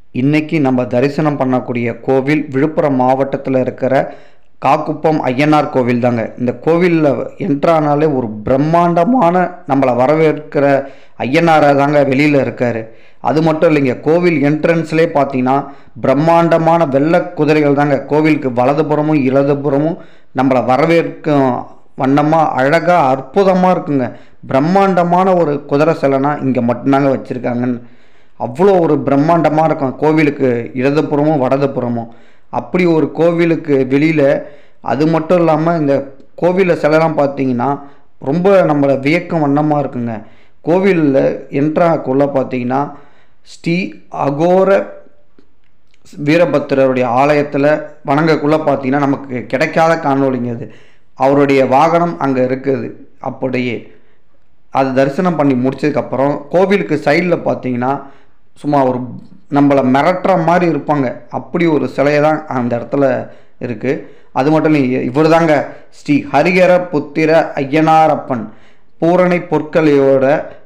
இன்னைக்கு நம்ம தரிசனம் பண்ணக்கூடிய கோவில் விழுப்புரம் மாவட்டத்தில் இருக்கிற காக்குப்பம் ஐயனார் கோவில் தாங்க இந்த கோவிலில் என்ட்ரானாலே ஒரு பிரம்மாண்டமான நம்மளை வரவேற்கிற ஐயனாராக தாங்க வெளியில் இருக்கார் அது மட்டும் இல்லைங்க கோவில் என்ட்ரன்ஸ்லேயே பார்த்தீங்கன்னா பிரம்மாண்டமான வெள்ளை குதிரைகள் தாங்க கோவிலுக்கு வலதுபுறமும் இடதுபுறமும் நம்மளை வரவேற்கும் வண்ணமாக அழகாக அற்புதமாக இருக்குங்க பிரம்மாண்டமான ஒரு குதிரை சிலைனா இங்கே மட்டும்தாங்க வச்சுருக்காங்கன்னு அவ்வளோ ஒரு பிரம்மாண்டமாக இருக்கும் கோவிலுக்கு இடதுபுறமும் வடதுபுறமும் அப்படி ஒரு கோவிலுக்கு வெளியில் அது மட்டும் இல்லாமல் இந்த கோவிலில் சிலைலாம் பார்த்தீங்கன்னா ரொம்ப நம்மளை வியக்கும் வண்ணமாக இருக்குங்க கோவிலில் என்ட்ராக்குள்ளே பார்த்தீங்கன்னா ஸ்ரீ அகோர வீரபத்திரருடைய ஆலயத்தில் வணங்கக்குள்ளே பார்த்தீங்கன்னா நமக்கு கிடைக்காத காணொலிங்க அது அவருடைய வாகனம் அங்கே இருக்குது அப்படியே அது தரிசனம் பண்ணி முடிச்சதுக்கப்புறம் கோவிலுக்கு சைடில் பார்த்தீங்கன்னா சும்மா ஒரு நம்மளை மிரட்டுற மாதிரி இருப்பாங்க அப்படி ஒரு சிலையை தான் அந்த இடத்துல இருக்குது அது மட்டும் இல்லை இவர் தாங்க ஸ்ரீ ஹரிஹர புத்திர ஐயனாரப்பன் பூரணை பொற்கலையோட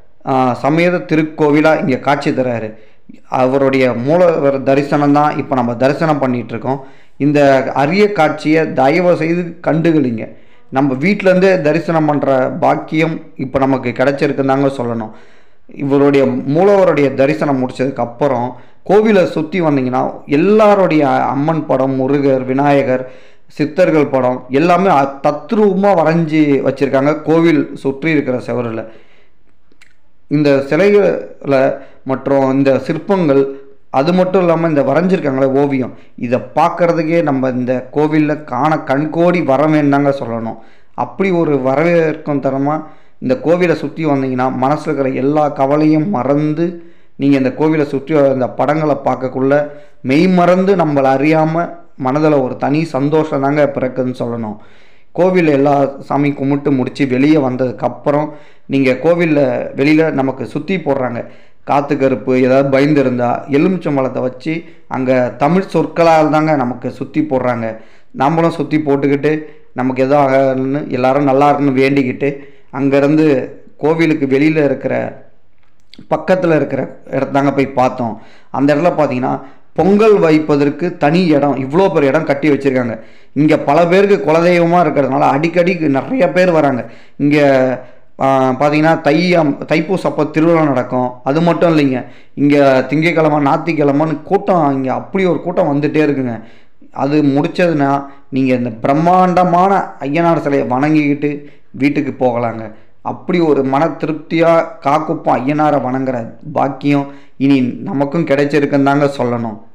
சமேத திருக்கோவிலாக இங்கே காட்சி தராரு அவருடைய மூலவர் தரிசனம் தான் இப்போ நம்ம தரிசனம் பண்ணிட்டு இருக்கோம் இந்த அரிய காட்சியை தயவு செய்து கண்டுகளிங்க நம்ம வீட்டிலேருந்தே தரிசனம் பண்ணுற பாக்கியம் இப்போ நமக்கு கிடைச்சிருக்குன்னு தாங்க சொல்லணும் இவருடைய மூலவருடைய தரிசனம் முடிச்சதுக்கு அப்புறம் கோவிலை சுற்றி வந்தீங்கன்னா எல்லாருடைய அம்மன் படம் முருகர் விநாயகர் சித்தர்கள் படம் எல்லாமே தத்ரூபமாக வரைஞ்சி வச்சுருக்காங்க கோவில் சுற்றி இருக்கிற செவரில் இந்த சிலைகளில் மற்றும் இந்த சிற்பங்கள் அது மட்டும் இல்லாமல் இந்த வரைஞ்சிருக்காங்களே ஓவியம் இதை பார்க்குறதுக்கே நம்ம இந்த கோவிலில் காண கண்கோடி வர வேண்டாங்க சொல்லணும் அப்படி ஒரு வரவேற்கும் தரமாக இந்த கோவிலை சுற்றி வந்தீங்கன்னா மனசில் இருக்கிற எல்லா கவலையும் மறந்து நீங்கள் இந்த கோவிலை சுற்றி அந்த படங்களை பார்க்கக்குள்ள மெய் மறந்து நம்மளை அறியாமல் மனதில் ஒரு தனி சந்தோஷம் தாங்க பிறக்குதுன்னு சொல்லணும் கோவில் எல்லா சாமி கும்பிட்டு முடித்து வெளியே வந்ததுக்கப்புறம் நீங்கள் கோவிலில் வெளியில் நமக்கு சுற்றி போடுறாங்க காற்று கருப்பு ஏதாவது பயந்துருந்தா எலுமிச்சம்பழத்தை வச்சு அங்கே தமிழ் சொற்களால் தாங்க நமக்கு சுற்றி போடுறாங்க நம்மளும் சுற்றி போட்டுக்கிட்டு நமக்கு எதோ ஆகணும்னு எல்லாரும் நல்லா இருக்குன்னு வேண்டிக்கிட்டு அங்கேருந்து கோவிலுக்கு வெளியில் இருக்கிற பக்கத்தில் இருக்கிற இடத்தாங்க போய் பார்த்தோம் அந்த இடத்துல பார்த்தீங்கன்னா பொங்கல் வைப்பதற்கு தனி இடம் இவ்வளோ பெரிய இடம் கட்டி வச்சுருக்காங்க இங்கே பல பேருக்கு குலதெய்வமாக இருக்கிறதுனால அடிக்கடி நிறைய பேர் வராங்க இங்கே பார்த்தீங்கன்னா தை தைப்பூச அப்போ திருவிழா நடக்கும் அது மட்டும் இல்லைங்க இங்கே திங்கக்கிழமை ஞாத்திக்கிழமைன்னு கூட்டம் இங்கே அப்படி ஒரு கூட்டம் வந்துகிட்டே இருக்குங்க அது முடித்ததுன்னா நீங்கள் இந்த பிரம்மாண்டமான ஐயனார் சிலையை வணங்கிக்கிட்டு வீட்டுக்கு போகலாங்க அப்படி ஒரு மன திருப்தியாக காக்குப்போம் ஐயனாரை வணங்குற பாக்கியம் இனி நமக்கும் கிடைச்சிருக்குன்னு தாங்க சொல்லணும்